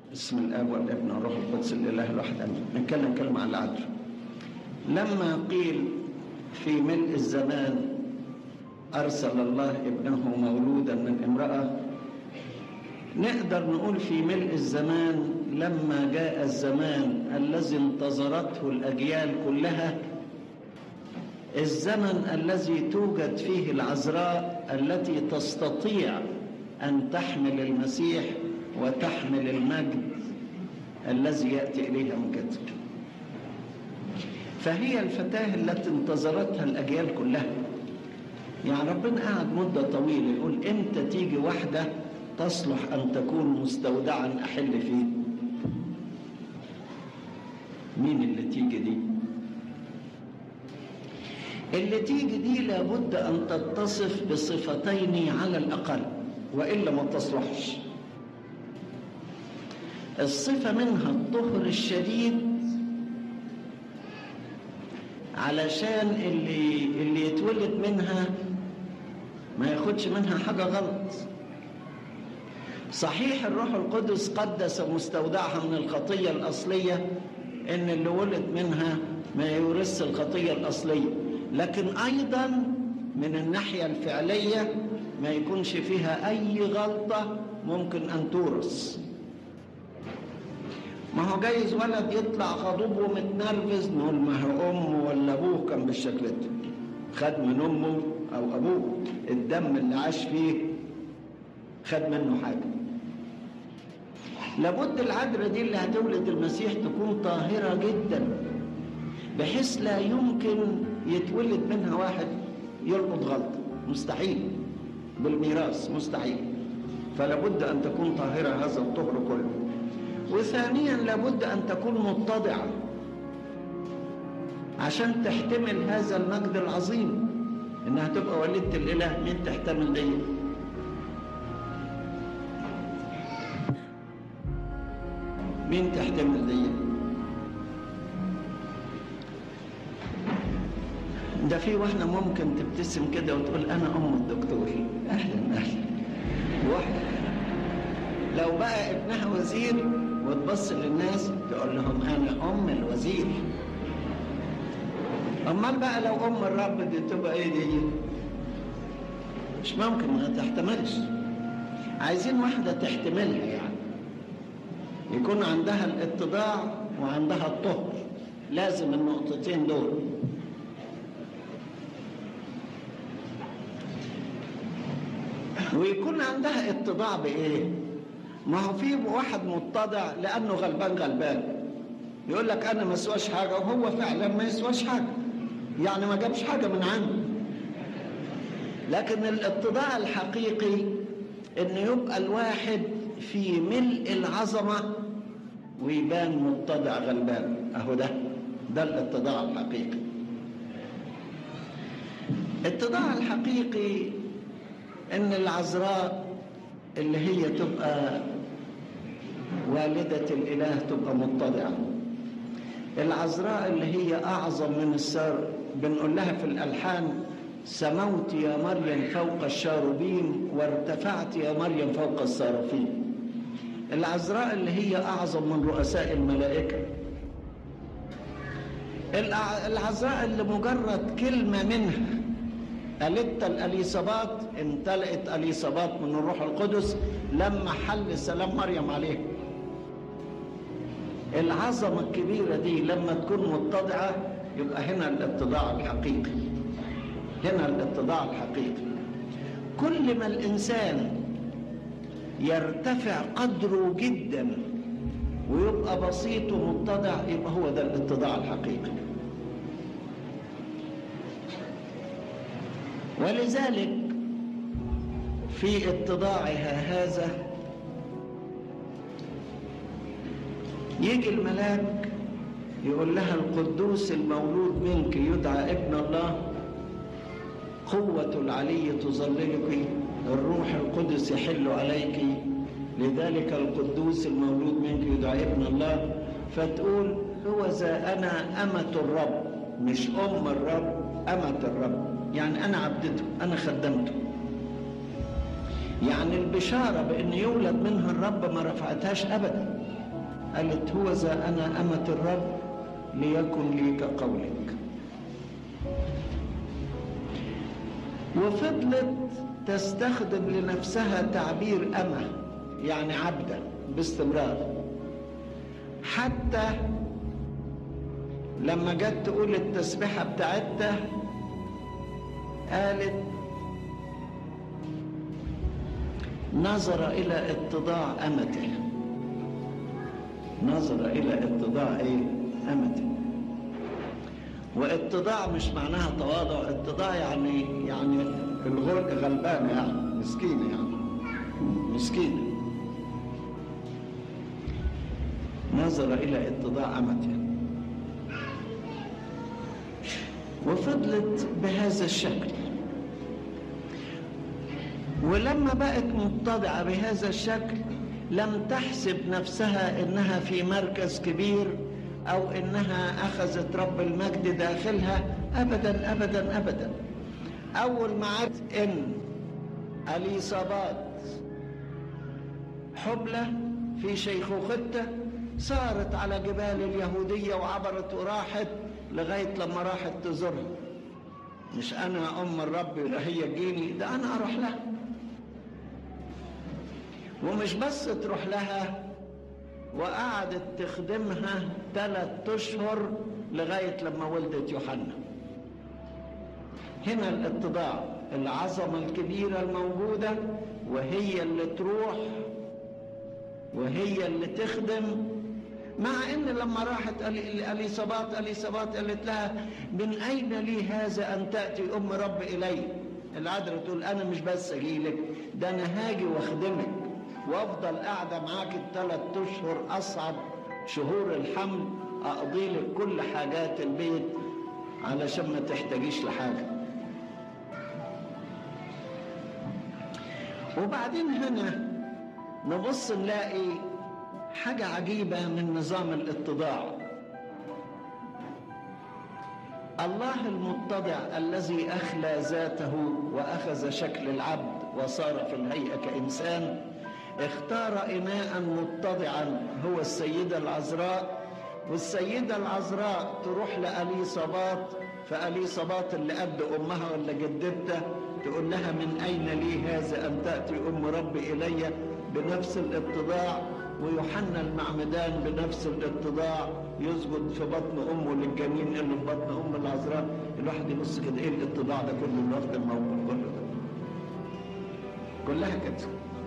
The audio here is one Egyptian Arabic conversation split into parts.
بسم الاب والابن والروح القدس الاله الواحد امين نتكلم كلمه عن العدل لما قيل في ملء الزمان ارسل الله ابنه مولودا من امراه نقدر نقول في ملء الزمان لما جاء الزمان الذي انتظرته الاجيال كلها الزمن الذي توجد فيه العذراء التي تستطيع ان تحمل المسيح وتحمل المجد الذي ياتي اليها من كتب فهي الفتاه التي انتظرتها الاجيال كلها يعني ربنا قعد مده طويله يقول امتى تيجي واحده تصلح ان تكون مستودعا احل فيه مين اللي تيجي دي اللي تيجي دي لابد ان تتصف بصفتين على الاقل والا ما تصلحش الصفه منها الطهر الشديد علشان اللي اللي يتولد منها ما ياخدش منها حاجه غلط صحيح الروح القدس قدس مستودعها من الخطيه الاصليه ان اللي ولد منها ما يورث الخطيه الاصليه لكن ايضا من الناحيه الفعليه ما يكونش فيها اي غلطه ممكن ان تورث ما هو جايز ولد يطلع غضوب ومتنرفز نقول ما هو امه ولا ابوه كان بالشكل ده خد من امه او ابوه الدم اللي عاش فيه خد منه حاجه لابد العذراء دي اللي هتولد المسيح تكون طاهره جدا بحيث لا يمكن يتولد منها واحد يلقط غلطه مستحيل بالميراث مستحيل فلابد ان تكون طاهره هذا الطهر كله وثانيا لابد ان تكون متضعه عشان تحتمل هذا المجد العظيم انها تبقى والدة الاله مين تحتمل دي مين تحتمل دي ده في واحده ممكن تبتسم كده وتقول انا ام الدكتور اهلا اهلا واحده لو بقى ابنها وزير وتبص للناس تقول لهم انا ام الوزير امال بقى لو ام الرب دي تبقى ايه دي مش ممكن ما تحتملش عايزين واحده تحتملها يعني يكون عندها الاتضاع وعندها الطهر لازم النقطتين دول ويكون عندها اتضاع بايه ما هو في واحد متضع لانه غلبان غلبان يقول لك انا ما اسواش حاجه وهو فعلا ما يسواش حاجه يعني ما جابش حاجه من عنده لكن الاتضاع الحقيقي ان يبقى الواحد في ملء العظمه ويبان متضع غلبان اهو ده ده الاتضاع الحقيقي الاتضاع الحقيقي ان العذراء اللي هي تبقى والدة الإله تبقى متضعة العذراء اللي هي أعظم من السار بنقول لها في الألحان سموت يا مريم فوق الشاروبيم وارتفعت يا مريم فوق السرافين العذراء اللي هي أعظم من رؤساء الملائكة العذراء اللي مجرد كلمة منها قالت الاليصابات امتلأت اليصابات من الروح القدس لما حل سلام مريم عليه العظمة الكبيرة دي لما تكون متضعة يبقى هنا الاتضاع الحقيقي هنا الاتضاع الحقيقي كل ما الإنسان يرتفع قدره جدا ويبقى بسيط ومتضع يبقى هو ده الاتضاع الحقيقي ولذلك في اتضاعها هذا يجي الملاك يقول لها القدوس المولود منك يدعى ابن الله قوة العلي تظللك الروح القدس يحل عليك لذلك القدوس المولود منك يدعى ابن الله فتقول هو ذا أنا أمة الرب مش أم الرب أمة الرب يعني أنا عبدته أنا خدمته يعني البشارة بأن يولد منها الرب ما رفعتهاش أبدا قالت هو ذا أنا أمة الرب ليكن لي كقولك وفضلت تستخدم لنفسها تعبير أمة يعني عبدا باستمرار حتى لما جت تقول التسبيحة بتاعتها قالت نظر إلى اتضاع أمته نظر إلى اتضاع إيه؟ أمته واتضاع مش معناها تواضع اتضاع يعني يعني الغل غلبانة يعني مسكينة يعني مسكينة نظر إلى اتضاع أمته وفضلت بهذا الشكل ولما بقت متضعة بهذا الشكل لم تحسب نفسها انها في مركز كبير او انها اخذت رب المجد داخلها ابدا ابدا ابدا اول ما عرفت ان اليصابات حبلى في شيخوختها سارت على جبال اليهودية وعبرت وراحت لغاية لما راحت تزورها مش أنا أم الرب ولا هي تجيني ده أنا أروح لها ومش بس تروح لها وقعدت تخدمها ثلاث أشهر لغاية لما ولدت يوحنا هنا الاتضاع العظمة الكبيرة الموجودة وهي اللي تروح وهي اللي تخدم مع ان لما راحت اليصابات اليصابات قالت لها من اين لي هذا ان تاتي ام رب الي العذراء تقول انا مش بس اجي لك ده انا هاجي واخدمك وافضل قاعده معاك الثلاث اشهر اصعب شهور الحمل اقضي لك كل حاجات البيت علشان ما تحتاجيش لحاجه وبعدين هنا نبص نلاقي حاجة عجيبة من نظام الاتضاع الله المتضع الذي أخلى ذاته وأخذ شكل العبد وصار في الهيئة كإنسان اختار إناء متضعا هو السيدة العذراء والسيدة العذراء تروح لأليصابات فأليصابات اللي قد أمها ولا جدتها تقول لها من أين لي هذا أن تأتي أم ربي إلي بنفس الاتضاع ويوحنا المعمدان بنفس الاتضاع يسجد في بطن امه للجنين اللي في بطن ام العذراء الواحد يبص كده ايه الاتضاع ده كله اللي واخد الموقف كله ده كلها كده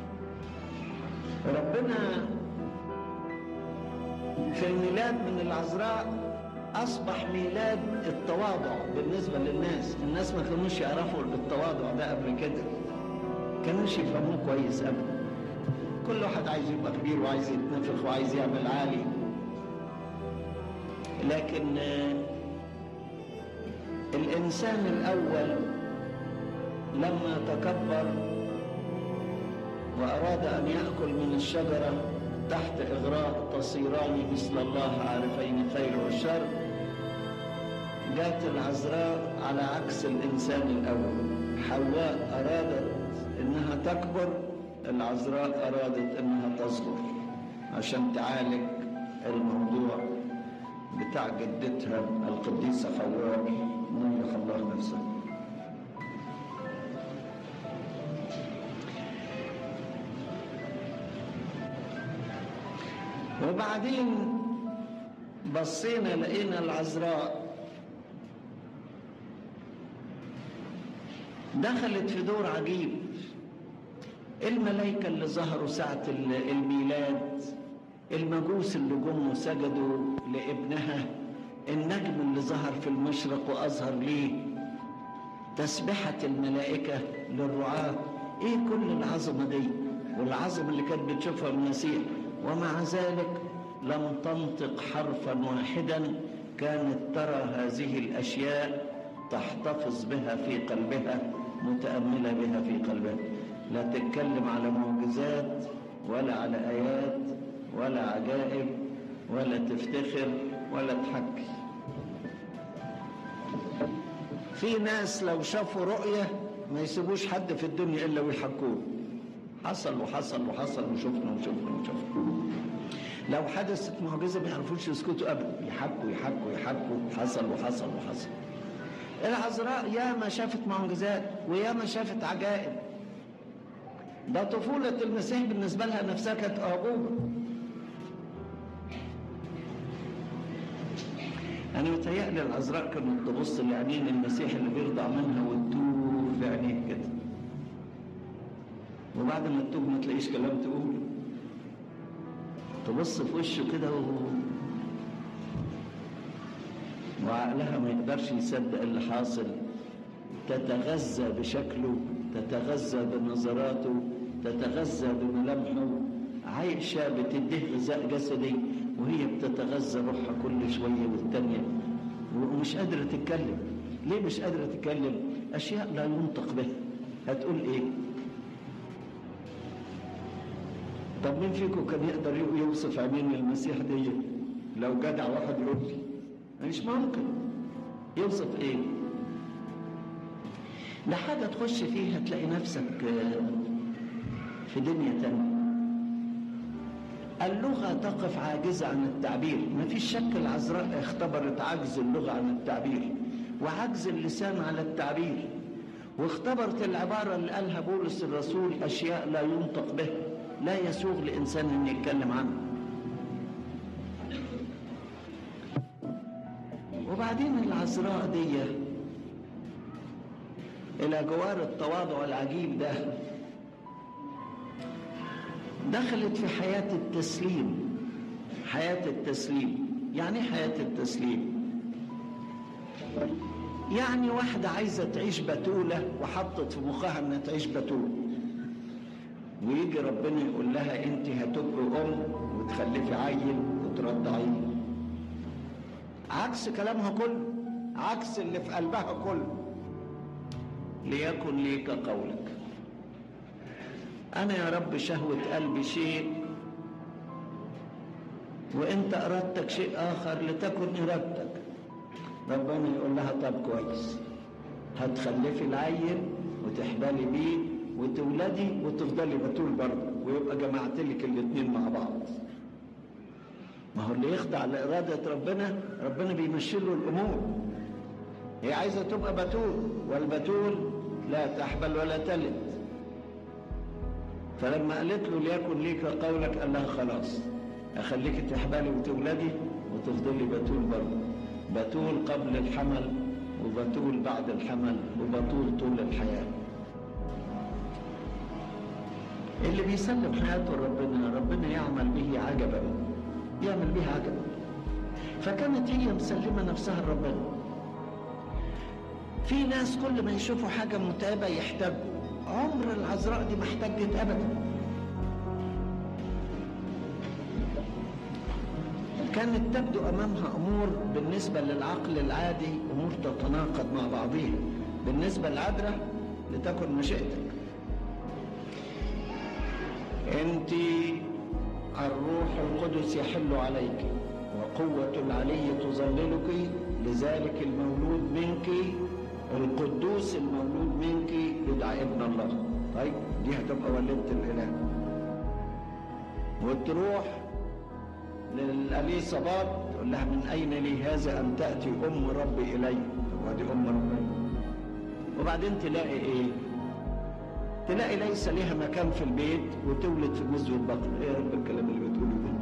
ربنا في الميلاد من العذراء اصبح ميلاد التواضع بالنسبه للناس الناس ما كانوش يعرفوا التواضع ده قبل كده كانوش يفهموه كويس ابدا كل واحد عايز يبقى كبير وعايز يتنفخ وعايز يعمل عالي لكن الإنسان الأول لما تكبر وأراد أن يأكل من الشجرة تحت إغراء تصيران مثل الله عارفين الخير والشر جاءت العذراء على عكس الإنسان الأول حواء أرادت إنها تكبر العذراء أرادت إنها تصغر عشان تعالج الموضوع بتاع جدتها القديسة حواء نيح الله نفسها وبعدين بصينا لقينا العذراء دخلت في دور عجيب الملائكة اللي ظهروا ساعة الميلاد المجوس اللي جم وسجدوا لابنها النجم اللي ظهر في المشرق وأظهر ليه تسبحة الملائكة للرعاة ايه كل العظمة دي والعظمة اللي كانت بتشوفها المسيح ومع ذلك لم تنطق حرفا واحدا كانت ترى هذه الأشياء تحتفظ بها في قلبها متأملة بها في قلبها لا تتكلم على معجزات ولا على آيات ولا عجائب ولا تفتخر ولا تحكي في ناس لو شافوا رؤية ما يسيبوش حد في الدنيا إلا ويحكوه حصل وحصل وحصل وشفنا وشفنا وشفنا لو حدثت معجزة ما يعرفوش يسكتوا أبدا يحكوا يحكوا يحكوا حصل وحصل وحصل العذراء ياما شافت معجزات وياما شافت عجائب ده طفولة المسيح بالنسبة لها نفسها كانت أعجوبة أنا متهيألي العذراء كانت تبص لعينين المسيح اللي بيرضع منها وتدوب في عينيه كده وبعد ما تتوب ما تلاقيش كلام تقول تبص في وشه كده و... وعقلها ما يقدرش يصدق اللي حاصل تتغذى بشكله تتغذى بنظراته تتغذى بملامحه عايشة بتديه غذاء جسدي وهي بتتغذى روحها كل شوية والتانية ومش قادرة تتكلم ليه مش قادرة تتكلم أشياء لا ينطق بها هتقول إيه طب مين فيكم كان يقدر يوصف عينين المسيح دي لو جدع واحد يقول لي مش ممكن يوصف ايه ده حاجة تخش فيها تلاقي نفسك في دنيا تانية اللغة تقف عاجزة عن التعبير ما فيش شك العذراء اختبرت عجز اللغة عن التعبير وعجز اللسان على التعبير واختبرت العبارة اللي قالها بولس الرسول أشياء لا ينطق بها لا يسوغ لإنسان أن يتكلم عنها وبعدين العذراء دي إلى جوار التواضع العجيب ده دخلت في حياة التسليم حياة التسليم يعني ايه حياة التسليم يعني واحدة عايزة تعيش بتولة وحطت في مخها انها تعيش بتولة ويجي ربنا يقول لها انت هتبقي ام وتخلفي عيل وترضعيه عكس كلامها كله عكس اللي في قلبها كله ليكن ليك قولك انا يا رب شهوة قلبي شيء وانت ارادتك شيء اخر لتكن ارادتك ربنا يقول لها طب كويس هتخلفي العيل وتحبلي بيه وتولدي وتفضلي بتول برضه ويبقى جمعت لك الاثنين مع بعض ما هو اللي يخضع لإرادة ربنا ربنا بيمشي له الأمور هي عايزة تبقى بتول والبتول لا تحبل ولا تلد فلما قالت له ليكن ليك قولك قال لها خلاص أخليك تحبلي وتولدي وتفضلي بتول برضه بتول قبل الحمل وبتول بعد الحمل وبتول طول الحياه اللي بيسلم حياته لربنا ربنا يعمل به عجبا يعمل به عجبا فكانت هي مسلمة نفسها لربنا في ناس كل ما يشوفوا حاجة متعبة يحتاجوا عمر العذراء دي ما احتجت أبدا كانت تبدو أمامها أمور بالنسبة للعقل العادي أمور تتناقض مع بعضها بالنسبة للعذراء لتكن مشيئتك انت الروح القدس يحل عليك وقوة العلي تظللك لذلك المولود منك القدوس المولود منك يدعى ابن الله طيب دي هتبقى ولدت الاله وتروح للأليصابات تقول لها من أين لي هذا أن تأتي أم ربي إلي وهذه أم ربي وبعدين تلاقي إيه تلاقي ليس لها مكان في البيت وتولد في مزو البقر ايه يا رب الكلام اللي بتقوله ده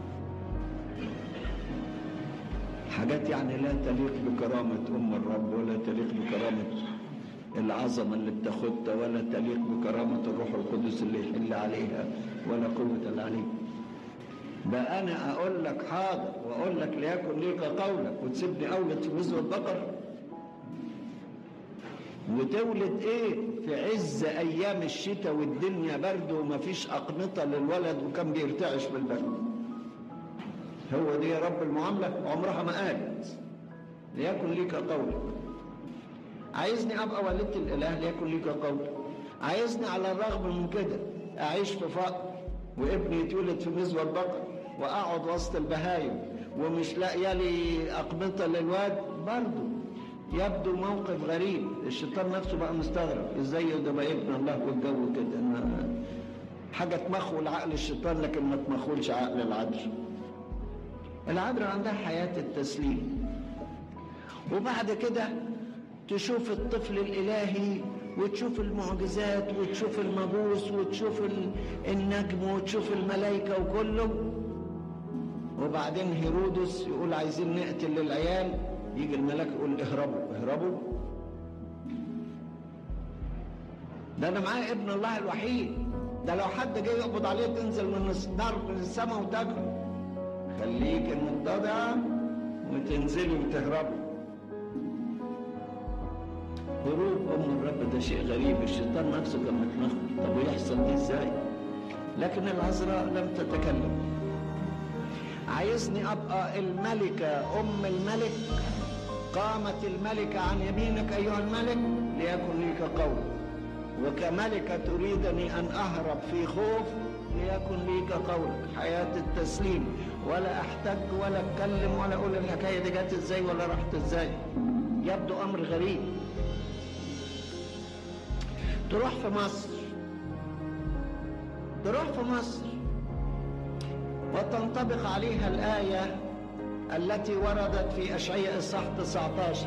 حاجات يعني لا تليق بكرامة أم الرب ولا تليق بكرامة العظمة اللي بتاخدها ولا تليق بكرامة الروح القدس اللي يحل عليها ولا قوة العلي بقى أنا أقول لك حاضر وأقول لك ليكن ليك قولك وتسيبني أولد في مزو البقر وتولد ايه في عز ايام الشتاء والدنيا برد ومفيش اقنطه للولد وكان بيرتعش بالبرد هو دي يا رب المعامله عمرها ما قالت ليكن ليك قولك عايزني ابقى ولدت الاله ليكن ليك قولك عايزني على الرغم من كده اعيش في فقر وابني يتولد في مزوى البقر واقعد وسط البهايم ومش لاقيه لي اقبطه للواد برضه يبدو موقف غريب الشيطان نفسه بقى مستغرب ازاي ده بقى ابن الله والجو كده حاجه تمخول عقل الشيطان لكن ما تمخولش عقل العدل العذراء عندها حياة التسليم وبعد كده تشوف الطفل الإلهي وتشوف المعجزات وتشوف المبوس وتشوف النجم وتشوف الملائكة وكله وبعدين هيرودس يقول عايزين نقتل العيال يجي الملاك يقول اهربوا اهربوا ده انا معايا ابن الله الوحيد ده لو حد جاي يقبض عليه تنزل من النار من السماء وتاكله خليك متضعة وتنزلي وتهربي هروب ام الرب ده شيء غريب الشيطان نفسه كان متلخبط طب ويحصل دي ازاي لكن العذراء لم تتكلم عايزني ابقى الملكه ام الملك قامت الملكه عن يمينك ايها الملك ليكن ليك قول وكملكه تريدني ان اهرب في خوف ليكن ليك قولك حياه التسليم ولا احتج ولا اتكلم ولا اقول الحكايه دي جت ازاي ولا راحت ازاي يبدو امر غريب تروح في مصر تروح في مصر وتنطبق عليها الآية التي وردت في أشعياء الصح 19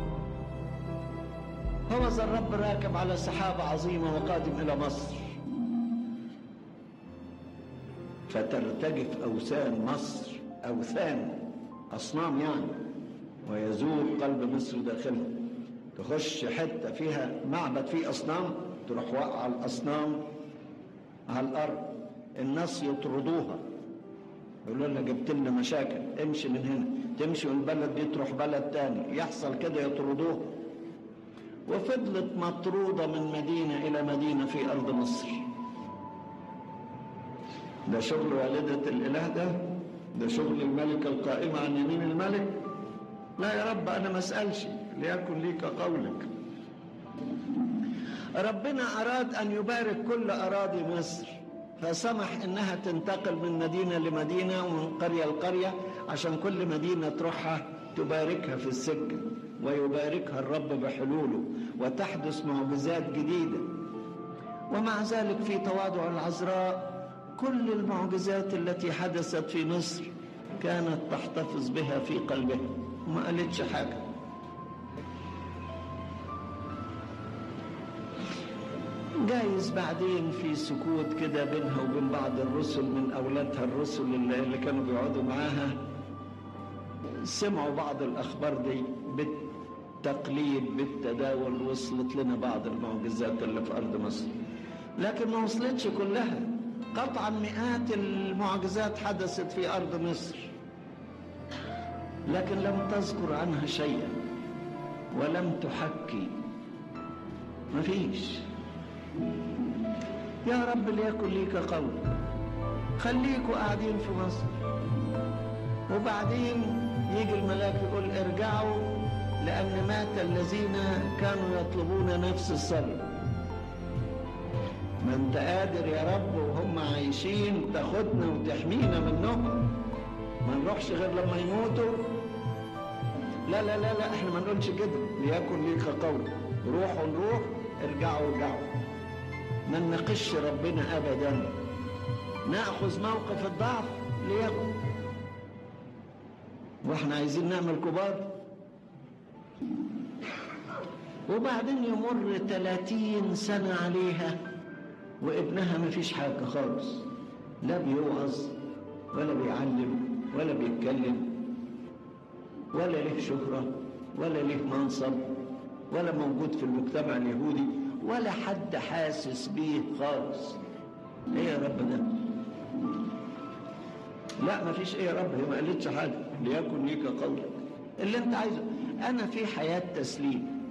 هو ذا الرب راكب على سحابة عظيمة وقادم إلى مصر فترتجف أوثان مصر أوثان أصنام يعني ويذوب قلب مصر داخلها تخش حتة فيها معبد فيه أصنام تروح واقعة الأصنام على الأرض الناس يطردوها يقولوا لنا جبت لنا مشاكل امشي من هنا تمشي من البلد دي تروح بلد تاني يحصل كده يطردوها وفضلت مطرودة من مدينة إلى مدينة في أرض مصر ده شغل والدة الإله ده ده شغل الملكة القائمة عن يمين الملك لا يا رب أنا ما أسألش ليكن ليك قولك ربنا أراد أن يبارك كل أراضي مصر فسمح إنها تنتقل من مدينة لمدينة ومن قرية لقرية عشان كل مدينة تروحها تباركها في السكة ويباركها الرب بحلوله وتحدث معجزات جديدة ومع ذلك في تواضع العذراء كل المعجزات التي حدثت في مصر كانت تحتفظ بها في قلبها وما قالتش حاجه جايز بعدين في سكوت كده بينها وبين بعض الرسل من اولادها الرسل اللي كانوا بيقعدوا معاها سمعوا بعض الاخبار دي بالتقليد بالتداول وصلت لنا بعض المعجزات اللي في ارض مصر لكن ما وصلتش كلها قطعا مئات المعجزات حدثت في ارض مصر لكن لم تذكر عنها شيئا ولم تحكي ما فيش يا رب ليكن ليك قول خليكوا قاعدين في مصر وبعدين يجي الملاك يقول ارجعوا لأن مات الذين كانوا يطلبون نفس الصلاة ما انت قادر يا رب وهم عايشين تاخدنا وتحمينا منهم ما نروحش غير لما يموتوا لا لا لا لا احنا ما نقولش كده ليكن ليك قول روحوا نروح ارجعوا ارجعوا ما نناقش ربنا ابدا ناخذ موقف الضعف ليكن واحنا عايزين نعمل كبار وبعدين يمر 30 سنة عليها وابنها ما فيش حاجة خالص لا بيوعظ ولا بيعلم ولا بيتكلم ولا له شهرة ولا له منصب ولا موجود في المجتمع اليهودي ولا حد حاسس بيه خالص ايه يا رب ده لا ما فيش ايه يا رب هي ما قالتش حاجه ليكن ليك قولك اللي انت عايزه انا في حياه تسليم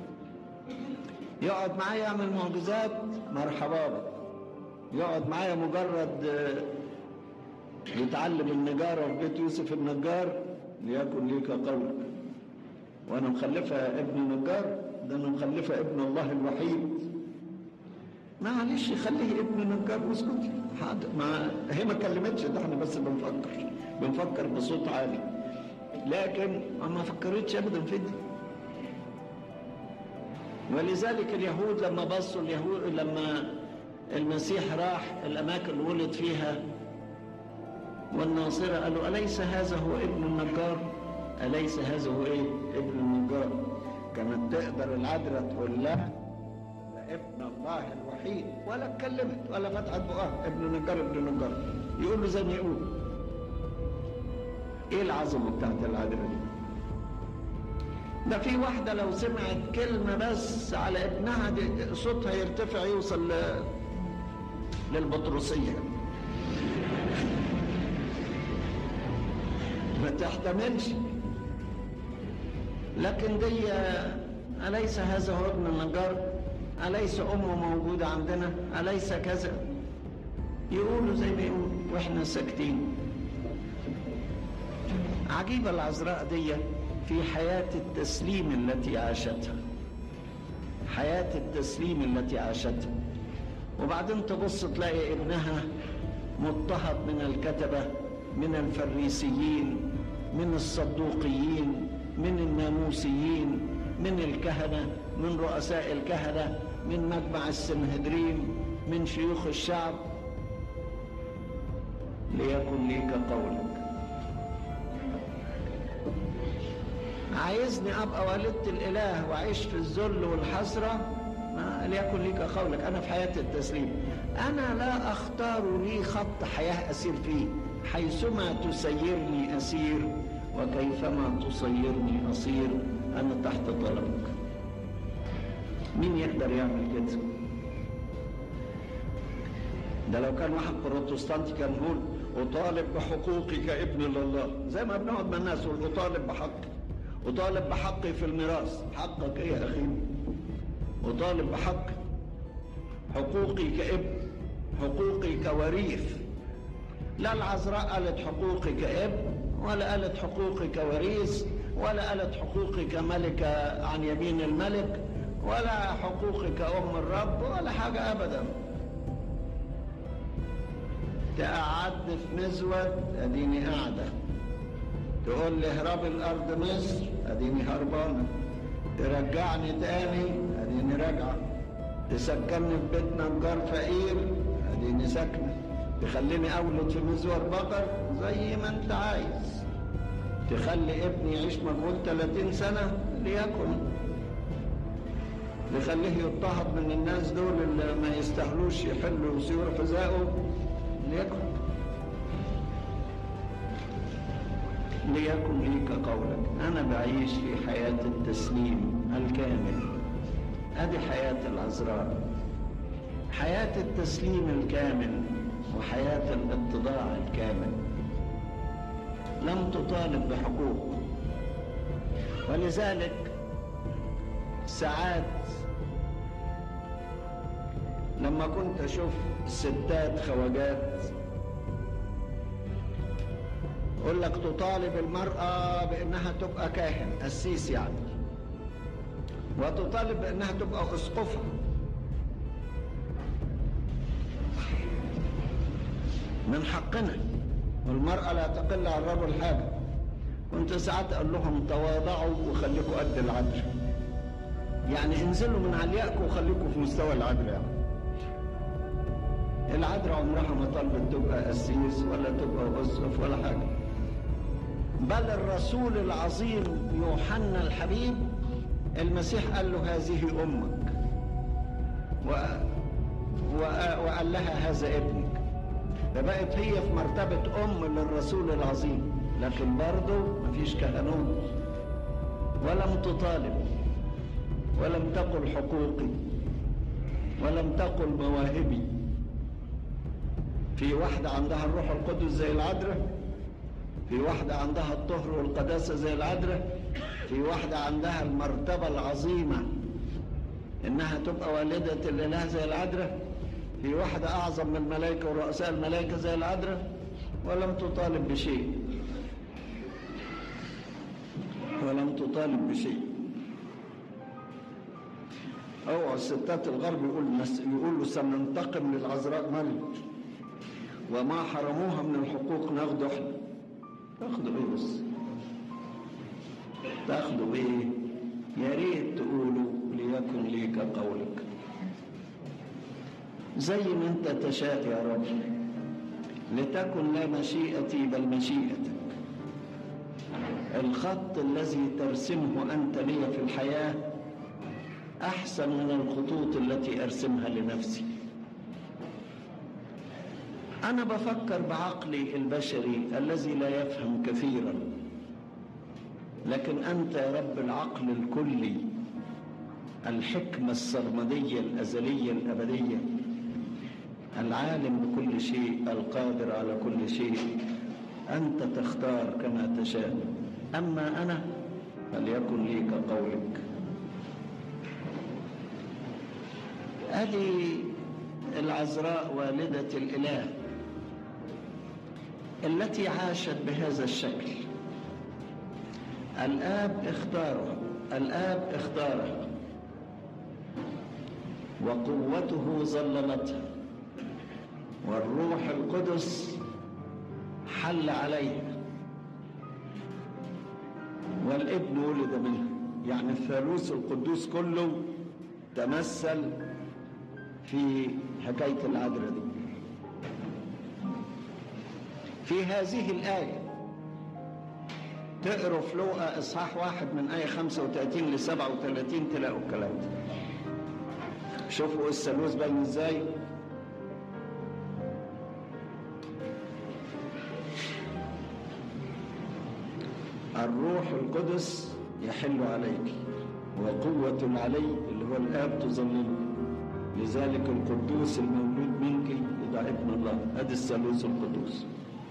يقعد معايا يعمل معجزات مرحبا بك يقعد معايا مجرد يتعلم النجارة في بيت يوسف النجار ليكن ليك قولك وانا مخلفة ابن نجار ده انا مخلفة ابن الله الوحيد معلش خليه ابن نجار واسكت حاضر ما هي ما كلمتش ده احنا بس بنفكر بنفكر بصوت عالي لكن ما فكرتش ابدا في دي ولذلك اليهود لما بصوا اليهود لما المسيح راح الاماكن اللي ولد فيها والناصرة قالوا أليس هذا هو ابن النجار أليس هذا هو إيه ابن النجار كانت تقدر العذراء تقول لا ده ابن الله الوحيد ولا اتكلمت ولا فتحت بقها ابن نجار ابن نجار يقول له زي ما يقول ايه العظمه بتاعت العذراء دي ده في واحدة لو سمعت كلمة بس على ابنها دي صوتها يرتفع يوصل ل... للبطرسية ما تحتملش لكن دي أليس هذا هو ابن النجار أليس أمه موجودة عندنا أليس كذا يقولوا زي ما يقولوا وإحنا ساكتين عجيبة العذراء دي في حياة التسليم التي عاشتها حياة التسليم التي عاشتها وبعدين تبص تلاقي ابنها مضطهد من الكتبة من الفريسيين من الصدوقيين من الناموسيين من الكهنة من رؤساء الكهنة من مجمع السنهدرين من شيوخ الشعب ليكن ليك قولك عايزني ابقى والدة الاله واعيش في الذل والحسرة ما ليكن ليك قولك انا في حياة التسليم انا لا اختار لي خط حياة اسير فيه حيثما تسيرني اسير وكيفما تصيرني اصير انا تحت طلبك مين يقدر يعمل كده ده لو كان واحد بروتستانتي كان يقول اطالب بحقوقي كابن لله زي ما بنقعد مع الناس يقول اطالب بحقي اطالب بحقي في الميراث حقك ايه يا اخي اطالب بحقي حقوقي كابن حقوقي كوريث لا العذراء قالت حقوقي كابن ولا قالت حقوقي كوريث ولا قالت حقوقي كملكة عن يمين الملك ولا حقوقي كأم الرب ولا حاجة أبدا تقعد في مزود أديني قاعدة تقول لي اهرب الأرض مصر أديني هربانة ترجعني تاني أديني راجعة تسكنني في بيت نجار فقير أديني ساكنة تخليني أولد في مزود بقر زي ما أنت عايز تخلي ابني يعيش مجهول 30 سنة ليكن نخليه يضطهد من الناس دول اللي ما يستاهلوش يحلوا سيور حذائه ليكن ليكن ليك قولك أنا بعيش في حياة التسليم الكامل هذه حياة العذراء حياة التسليم الكامل وحياة الاتضاع الكامل لم تطالب بحقوق ولذلك ساعات لما كنت اشوف ستات خواجات يقول لك تطالب المرأة بأنها تبقى كاهن قسيس يعني وتطالب بأنها تبقى أسقفة من حقنا والمرأة لا تقل عن الرجل حاجة كنت ساعات أقول لهم تواضعوا وخليكوا قد العدل يعني انزلوا من عليائكم وخليكوا في مستوى العدل يعني العذراء عمرها ما طلبت تبقى قسيس ولا تبقى اسقف ولا حاجه بل الرسول العظيم يوحنا الحبيب المسيح قال له هذه امك و... و... وقال لها هذا ابنك فبقت هي في مرتبة أم للرسول العظيم لكن برضه مفيش كهنوت ولم تطالب ولم تقل حقوقي ولم تقل مواهبي في واحدة عندها الروح القدس زي العذراء في واحدة عندها الطهر والقداسة زي العذراء في واحدة عندها المرتبة العظيمة إنها تبقى والدة الإله زي العذراء في واحدة أعظم من الملائكة ورؤساء الملائكة زي العذراء ولم تطالب بشيء ولم تطالب بشيء اوعى الستات الغرب يقول يقولوا سننتقم للعذراء ملك وما حرموها من الحقوق ناخده احنا تاخدوا ايه بس تاخدوا ايه يا ريت تقولوا ليكن ليك قولك زي ما انت تشاء يا رب لتكن لا مشيئتي بل مشيئتك الخط الذي ترسمه أنت لي في الحياة أحسن من الخطوط التي أرسمها لنفسي أنا بفكر بعقلي البشري الذي لا يفهم كثيرا لكن أنت يا رب العقل الكلي الحكمة السرمدية الأزلية الأبدية العالم بكل شيء القادر على كل شيء أنت تختار كما تشاء أما أنا فليكن لي كقولك هذه العذراء والدة الإله التي عاشت بهذا الشكل الآب اختارها الآب اختارها وقوته ظللتها والروح القدس حل عليها والابن ولد منها يعني الثالوث القدوس كله تمثل في حكاية العذراء دي في هذه الآية تقروا في لوقا إصحاح واحد من آية 35 ل 37 تلاقوا الكلام ده شوفوا الثالوث باين ازاي الروح القدس يحل عليك وقوة العلي اللي هو الآب تظلله لذلك القدوس المولود منك يدعى ابن الله ادي الثالوث القدوس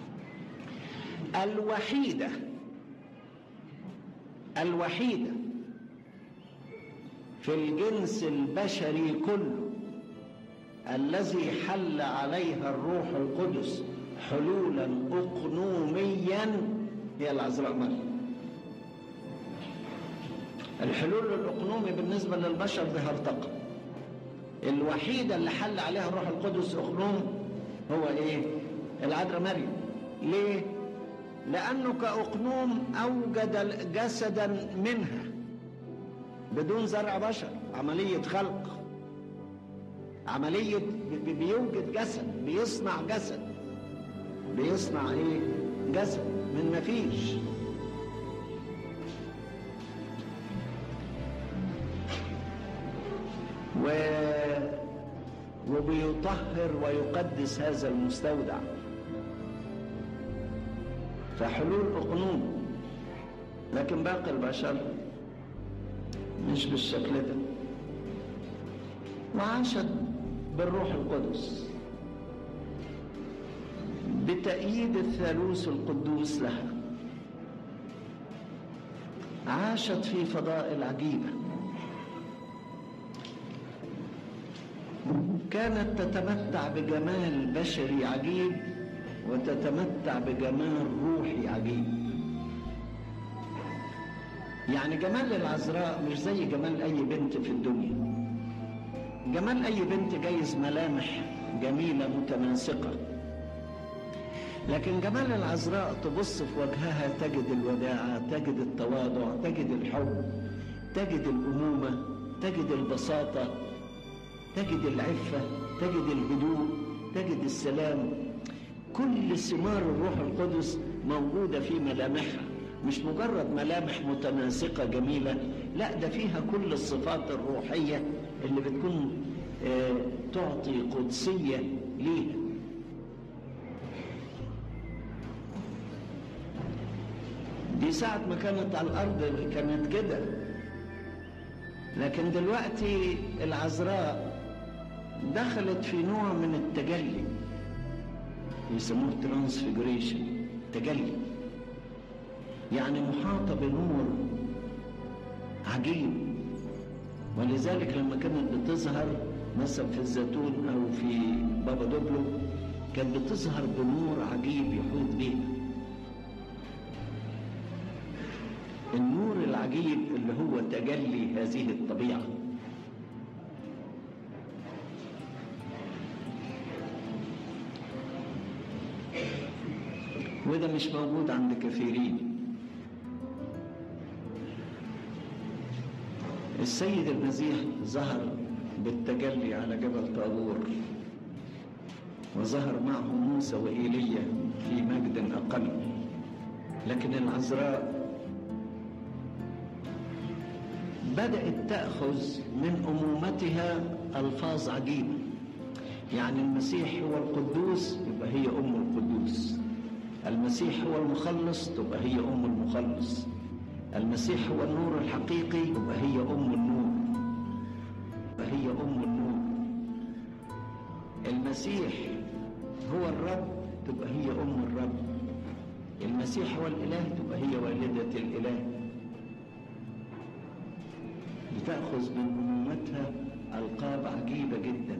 الوحيدة الوحيدة في الجنس البشري كله الذي حل عليها الروح القدس حلولا اقنوميا هي العذراء مريم الحلول الاقنومي بالنسبه للبشر ده ارتقى الوحيده اللي حل عليها الروح القدس اقنوم هو ايه العذراء مريم ليه لانه كاقنوم اوجد جسدا منها بدون زرع بشر عمليه خلق عمليه بيوجد جسد بيصنع جسد بيصنع ايه جسد من مفيش و وبيطهر ويقدس هذا المستودع فحلول اقنوم لكن باقي البشر مش بالشكل ده وعاشت بالروح القدس بتأييد الثالوث القدوس لها عاشت في فضائل عجيبة كانت تتمتع بجمال بشري عجيب وتتمتع بجمال روحي عجيب يعني جمال العذراء مش زي جمال أي بنت في الدنيا جمال أي بنت جايز ملامح جميلة متناسقة لكن جمال العذراء تبص في وجهها تجد الوداعة تجد التواضع تجد الحب تجد الأمومة تجد البساطة تجد العفة تجد الهدوء تجد السلام كل ثمار الروح القدس موجودة في ملامحها مش مجرد ملامح متناسقة جميلة لا ده فيها كل الصفات الروحية اللي بتكون آه تعطي قدسية ليها دي ساعة ما كانت على الأرض كانت كده لكن دلوقتي العذراء دخلت في نوع من التجلي يسموه ترانسفيجريشن تجلي يعني محاطة بنور عجيب ولذلك لما كانت بتظهر مثلا في الزيتون أو في بابا دوبلو كانت بتظهر بنور عجيب يحيط بيها النور العجيب اللي هو تجلي هذه الطبيعه وده مش موجود عند كثيرين السيد المسيح ظهر بالتجلي على جبل طابور وظهر معهم موسى وإيليا في مجد أقل لكن العذراء بدأت تأخذ من أمومتها ألفاظ عجيبة يعني المسيح هو القدوس يبقى هي أم القدوس المسيح هو المخلص تبقى هي أم المخلص المسيح هو النور الحقيقي يبقى هي أم النور يبقى هي أم النور المسيح هو الرب تبقى هي أم الرب المسيح هو الإله تبقى هي والدة الإله بتأخذ من أمومتها ألقاب عجيبة جدا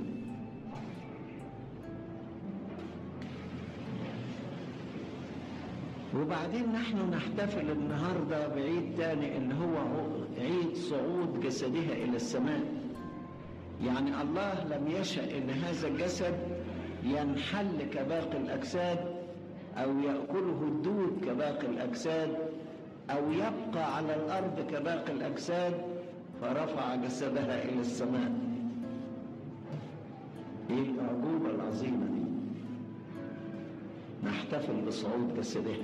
وبعدين نحن نحتفل النهارده بعيد تاني اللي هو عيد صعود جسدها الى السماء يعني الله لم يشأ ان هذا الجسد ينحل كباقي الاجساد او ياكله الدود كباقي الاجساد او يبقى على الارض كباقي الاجساد فرفع جسدها الى السماء ايه الاعجوبه العظيمه دي نحتفل بصعود جسدها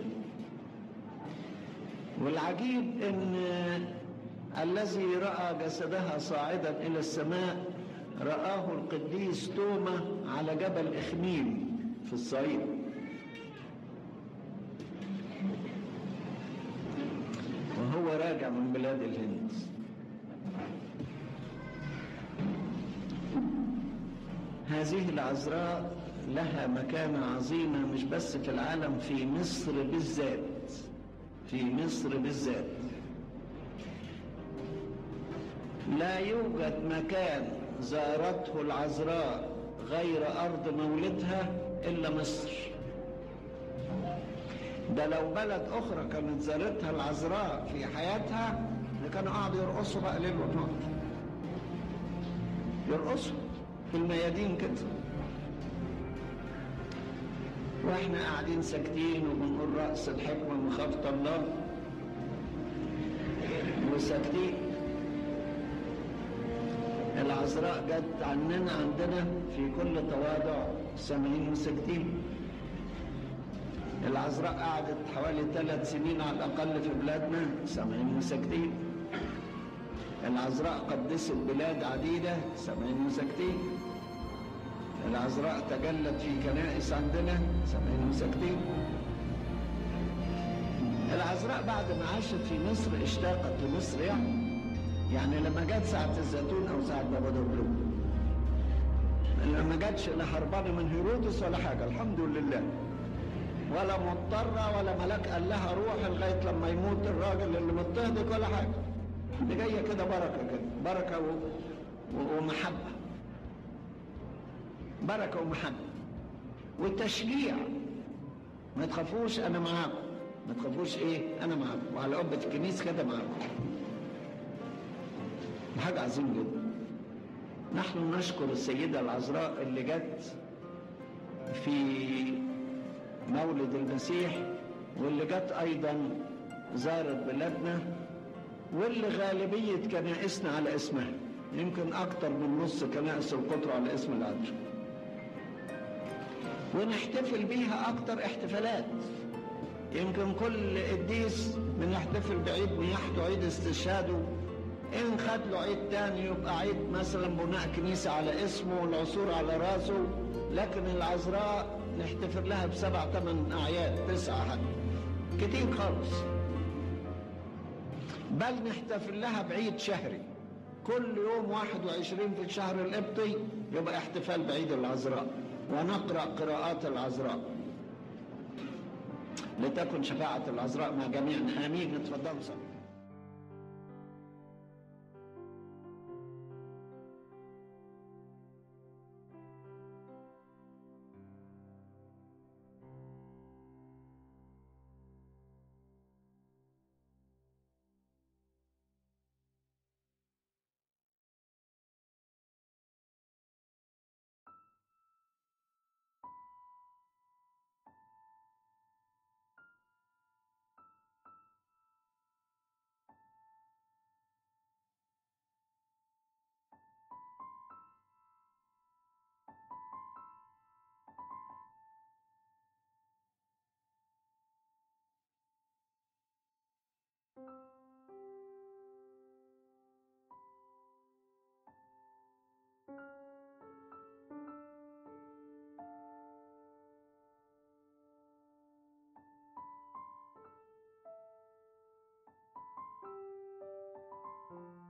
والعجيب ان الذي راى جسدها صاعدا الى السماء راه القديس توما على جبل اخميل في الصعيد وهو راجع من بلاد الهند هذه العذراء لها مكانة عظيمة مش بس في العالم في مصر بالذات في مصر بالذات لا يوجد مكان زارته العذراء غير أرض مولدها إلا مصر ده لو بلد أخرى كانت زارتها العذراء في حياتها كانوا قاعدوا يرقصوا بقى ليل ونهار يرقصوا في الميادين كده واحنا قاعدين ساكتين وبنقول رأس الحكمة مخافة الله وساكتين العذراء جت عننا عندنا في كل تواضع سامعين وساكتين العذراء قعدت حوالي ثلاث سنين على الأقل في بلادنا سامعين وساكتين العذراء قدست بلاد عديدة سامعين وساكتين العذراء تجلت في كنائس عندنا سامعين وساكتين العذراء بعد ما عاشت في مصر اشتاقت لمصر يعني يعني لما جت ساعة الزيتون أو ساعة بابا دبلو لما جاتش لا هربانة من هيرودس ولا حاجة الحمد لله ولا مضطرة ولا ملاك قال لها روح لغاية لما يموت الراجل اللي مضطهدك ولا حاجة دي جاية كده بركة كده بركة و... و... ومحبة بركة ومحبة وتشجيع ما تخافوش أنا معاكم ما تخافوش إيه أنا معاكم وعلى قبة الكنيسة كده معاكم حاجة عظيمة جدا نحن نشكر السيدة العذراء اللي جت في مولد المسيح واللي جت أيضا زارت بلادنا واللي غالبية كنائسنا على اسمها يمكن أكتر من نص كنائس القطر على اسم العذراء ونحتفل بيها أكتر احتفالات يمكن كل قديس بنحتفل بعيد نياحته عيد استشهاده إن خد له عيد تاني يبقى عيد مثلا بناء كنيسة على اسمه والعصور على راسه لكن العذراء نحتفل لها بسبع ثمان أعياد تسعة حتى كتير خالص بل نحتفل لها بعيد شهري كل يوم 21 في الشهر القبطي يبقى احتفال بعيد العذراء ونقرأ قراءات العذراء لتكن شفاعة العذراء مع جميعنا آمين اتفضلوا صلوا السلامه